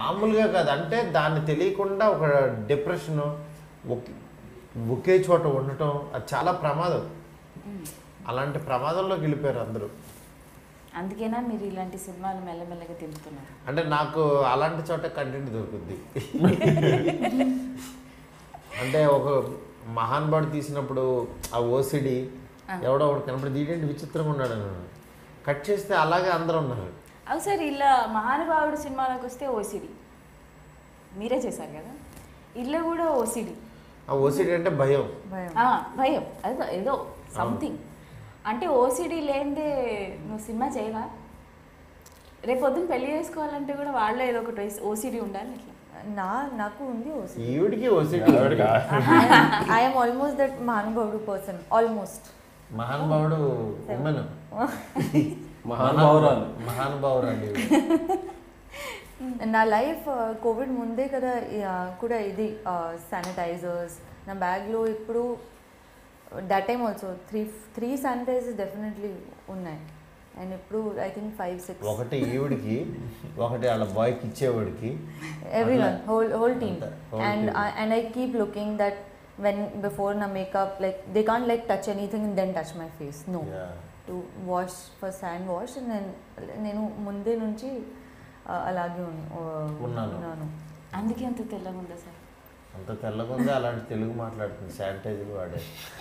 మామూలుగా కాదు అంటే దాన్ని తెలియకుండా ఒక డిప్రెషన్ ఒకే చోట ఉండటం అది చాలా ప్రమాదం అలాంటి ప్రమాదంలోకి వెళ్ళిపోయారు అందరూ అందుకేనా మీరు ఇలాంటి సినిమాలు మెల్లమెల్లగా తింటున్నారు అంటే నాకు అలాంటి చోట కంటెంట్ దొరుకుద్ది అంటే ఒక మహానుభావుడు తీసినప్పుడు ఆ ఓసిడి ఎవడో ఒకటి కనపడి ఇదేంటి విచిత్రంగా ఉన్నాడు అని కట్ చేస్తే అలాగే అందరూ ఉన్నారు అవు సార్ ఇలా మహానుభావుడు సినిమాలకు వస్తే ఓసిడి మీరే చేశారు కదా ఇల్లు కూడా ఓసిడి ఆ ఓసిడి అంటే భయం భయం భయం అదో ఏదో సంథింగ్ అంటే ఓసిడి లేనిదే నువ్వు సినిమా చేయవా రేపు పొద్దున్న పెళ్లి చేసుకోవాలంటే కూడా వాళ్ళే ఏదో ఒకటి ఓసిడి ఉండాలి ఇట్లా నా నాకు ఉంది ఓసి ఈవిడికి ఓసిడి ఐఎమ్ ఆల్మోస్ట్ దట్ మహానుభావుడు పర్సన్ ఆల్మోస్ట్ మహానుభావుడు ఉమెన్ మహానుభావురాలు మహానుభావురాలు ఈవిడ. నా లైఫ్ కోవిడ్ ముందే కదా ఆ, కూడా ఇది శానిటైజర్స్ నా బ్యాగ్లో ఇప్పుడు that time also three three sanitisers definitely ఉన్నాయి అండ్ ఇప్పుడు ఐ థింక్ ఫైవ్ సిక్స్ ఒకటి ఈవిడికి ఒకటి వాళ్ళ బాయ్కి ఇచ్చేవాడికి everyone whole whole team అంతా, whole and team. I, and i keep looking that when before na makeup like they can't like touch anything and then touch my face no Yeah. to wash first hand wash and then నేను ముందే నుంచి uh, అలాగే ఉన్- uh, ఉన్నాను. ఉన్నాను అందుకే అంత తెల్లగా ఉందా సార్ అంత తెల్లగా ఉంది అలాంటి తెలుగు మాట్లాడుతుంది శానిటైజర్ వాడే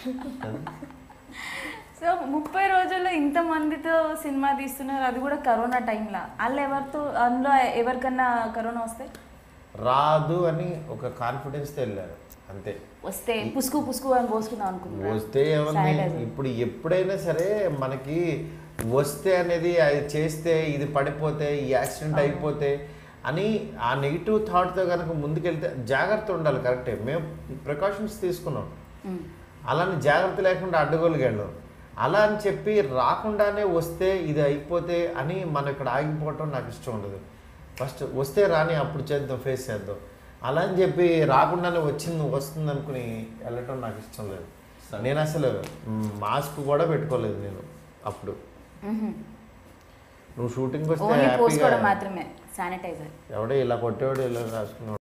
సో ముప్పై రోజుల్లో ఇంత మందితో సినిమా తీస్తున్నారు అది కూడా కరోనా టైంలో వాళ్ళు ఎవరితో అందులో ఎవరికన్నా కరోనా వస్తే రాదు అని ఒక కాన్ఫిడెన్స్తో వెళ్ళారు అంతే వస్తే పుసుకు పుసుకు అని పోసుకుందాం అనుకున్నారు వస్తే ఏమన్నా ఇప్పుడు ఎప్పుడైనా సరే మనకి వస్తే అనేది అది చేస్తే ఇది పడిపోతే ఈ యాక్సిడెంట్ అయిపోతే అని ఆ నెగిటివ్ థాట్తో కనుక ముందుకెళ్తే జాగ్రత్త ఉండాలి కరెక్టే మేము ప్రికాషన్స్ తీసుకున్నాం అలానే జాగ్రత్త లేకుండా అడ్డగోలుగాడు అలా అని చెప్పి రాకుండానే వస్తే ఇది అయిపోతే అని మనం ఇక్కడ ఆగిపోవటం నాకు ఇష్టం ఉండదు ఫస్ట్ వస్తే రాని అప్పుడు చేద్దాం ఫేస్ చేద్దాం అలా అని చెప్పి రాకుండానే వచ్చింది వస్తుంది అనుకుని వెళ్ళటం నాకు ఇష్టం లేదు నేను అసలు మాస్క్ కూడా పెట్టుకోలేదు నేను అప్పుడు నువ్వు షూటింగ్ వస్తే ఓన్లీ హ్యాపీగా పోసుకోవడం మాత్రమే శానిటైజర్ ఎవడో ఇలా కొట్టేవాడు ఇలా రాసుకున్నాడు